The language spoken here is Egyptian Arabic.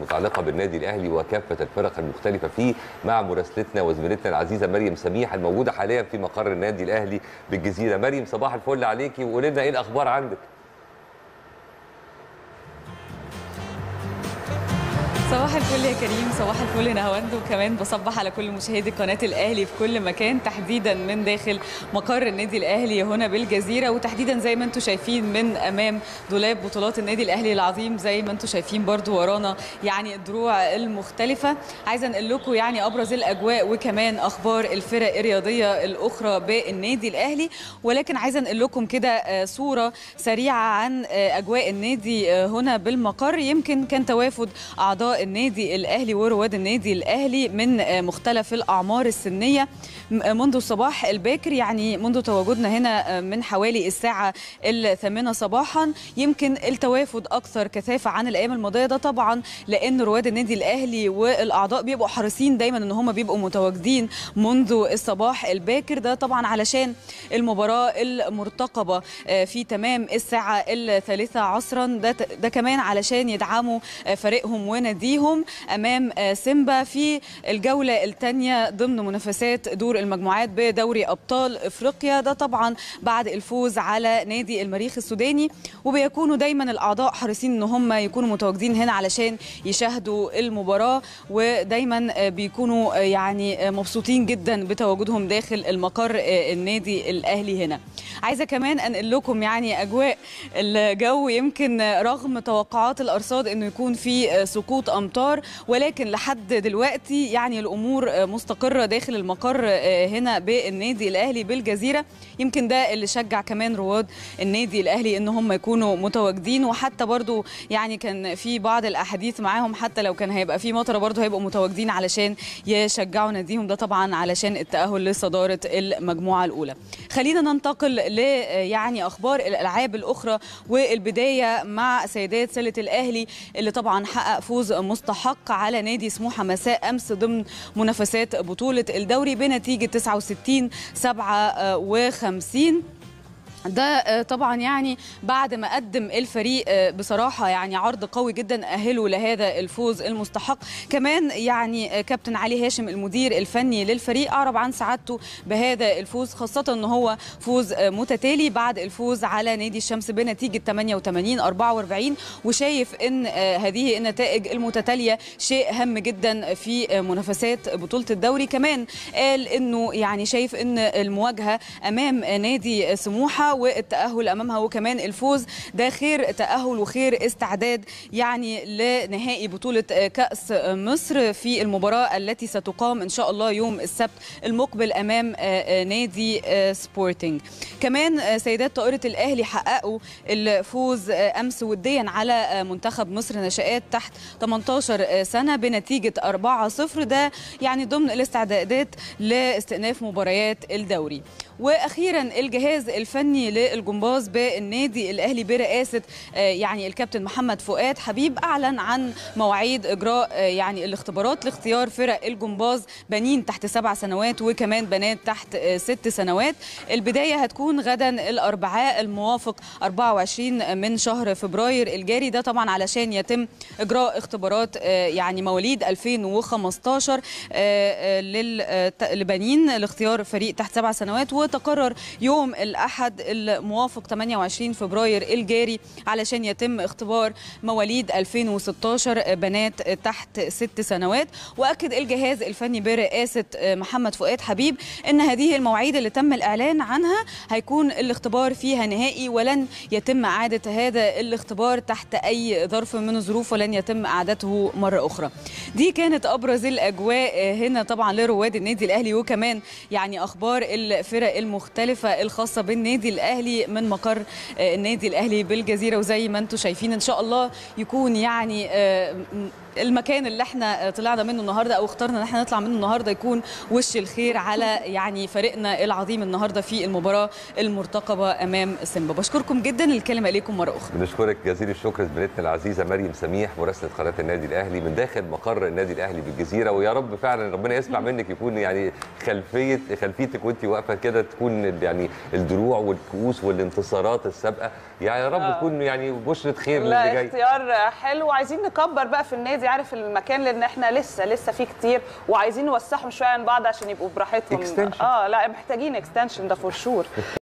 المتعلقه بالنادي الاهلي وكافه الفرق المختلفه فيه مع مراسلتنا وزميلتنا العزيزه مريم سميح الموجوده حاليا في مقر النادي الاهلي بالجزيره مريم صباح الفل عليكي وقولي لنا ايه الاخبار عندك صباح الفل يا كريم صباح الفل نهاوند وكمان بصبح على كل مشاهدي قناه الاهلي في كل مكان تحديدا من داخل مقر النادي الاهلي هنا بالجزيره وتحديدا زي ما انتم شايفين من امام دولاب بطولات النادي الاهلي العظيم زي ما انتم شايفين برضو ورانا يعني الدروع المختلفه عايزه انقل لكم يعني ابرز الاجواء وكمان اخبار الفرق الرياضيه الاخرى بالنادي الاهلي ولكن عايزه انقل لكم كده صوره سريعه عن اجواء النادي هنا بالمقر يمكن كان توافد اعضاء النادي الاهلي ورواد النادي الاهلي من مختلف الاعمار السنيه منذ الصباح الباكر يعني منذ تواجدنا هنا من حوالي الساعه الثامنه صباحا يمكن التوافد اكثر كثافه عن الايام الماضيه ده طبعا لان رواد النادي الاهلي والاعضاء بيبقوا حريصين دايما ان هم بيبقوا متواجدين منذ الصباح الباكر ده طبعا علشان المباراه المرتقبه في تمام الساعه الثالثه عصرا ده ده كمان علشان يدعموا فريقهم وناديهم امام سيمبا في الجوله الثانيه ضمن منافسات دور المجموعات بدوري ابطال افريقيا ده طبعا بعد الفوز على نادي المريخ السوداني وبيكونوا دايما الاعضاء حريصين ان هم يكونوا متواجدين هنا علشان يشاهدوا المباراه ودايما بيكونوا يعني مبسوطين جدا بتواجدهم داخل المقر النادي الاهلي هنا عايزه كمان انقل لكم يعني اجواء الجو يمكن رغم توقعات الارصاد انه يكون في سقوط امطار ولكن لحد دلوقتي يعني الامور مستقره داخل المقر هنا بالنادي الاهلي بالجزيره يمكن ده اللي شجع كمان رواد النادي الاهلي ان هم يكونوا متواجدين وحتى برضو يعني كان في بعض الاحاديث معاهم حتى لو كان هيبقى في مطره برضو هيبقوا متواجدين علشان يشجعوا ناديهم ده طبعا علشان التاهل لصداره المجموعه الاولى خلينا ننتقل ل يعني اخبار الالعاب الاخرى والبدايه مع سيدات سله الاهلي اللي طبعا حقق فوز مستحق على نادي سموحه مساء امس ضمن منافسات بطوله الدوري بنتيجه 69 57 ده طبعا يعني بعد ما قدم الفريق بصراحه يعني عرض قوي جدا اهله لهذا الفوز المستحق كمان يعني كابتن علي هاشم المدير الفني للفريق اعرب عن سعادته بهذا الفوز خاصه ان هو فوز متتالي بعد الفوز على نادي الشمس بنتيجه 88 44 وشايف ان هذه النتائج المتتاليه شيء هام جدا في منافسات بطوله الدوري كمان قال انه يعني شايف ان المواجهه امام نادي سموحه والتأهل أمامها وكمان الفوز ده خير تأهل وخير استعداد يعني لنهائي بطولة كأس مصر في المباراة التي ستقام إن شاء الله يوم السبت المقبل أمام نادي سبورتنج كمان سيدات طائرة الأهلي حققوا الفوز أمس وديا على منتخب مصر نشآت تحت 18 سنة بنتيجة 4-0 ده يعني ضمن الاستعدادات لاستئناف مباريات الدوري واخيرا الجهاز الفني للجمباز بالنادي الاهلي برئاسه يعني الكابتن محمد فؤاد حبيب اعلن عن مواعيد اجراء يعني الاختبارات لاختيار فرق الجمباز بنين تحت سبع سنوات وكمان بنات تحت ست سنوات البدايه هتكون غدا الاربعاء الموافق 24 من شهر فبراير الجاري ده طبعا علشان يتم اجراء اختبارات يعني مواليد 2015 للبنين لاختيار فريق تحت سبع سنوات وتقرر يوم الأحد الموافق 28 فبراير الجاري علشان يتم اختبار مواليد 2016 بنات تحت ست سنوات وأكد الجهاز الفني برئاسة محمد فؤاد حبيب أن هذه المواعيد اللي تم الإعلان عنها هيكون الاختبار فيها نهائي ولن يتم إعادة هذا الاختبار تحت أي ظرف من الظروف ولن يتم إعادته مرة أخرى دي كانت أبرز الأجواء هنا طبعا لرواد النادي الأهلي وكمان يعني أخبار الفرق المختلفة الخاصة بالنادي الأهلي من مقر النادي الأهلي بالجزيرة وزي ما انتم شايفين إن شاء الله يكون يعني المكان اللي احنا طلعنا منه النهارده او اخترنا ان احنا نطلع منه النهارده يكون وش الخير على يعني فريقنا العظيم النهارده في المباراه المرتقبه امام سيمبا بشكركم جدا الكلمه اليكم مره اخرى بنشكرك جزيل الشكر زميلتنا العزيزه مريم سميح مراسله قناه النادي الاهلي من داخل مقر النادي الاهلي بالجزيره ويا رب فعلا ربنا يسمع منك يكون يعني خلفيه خلفيتك وانت واقفه كده تكون يعني الدروع الكؤوس والانتصارات السابقه يعني يا رب آه. تكون يعني بشره خير للي لا جاي اختيار حلو وعايزين نكبر بقى في النادي عارف المكان لان احنا لسه لسه فيه كتير وعايزين نوسعهم شويه عن بعض عشان يبقوا براحتهم Extension. اه لا محتاجين اكستنشن ده فور شور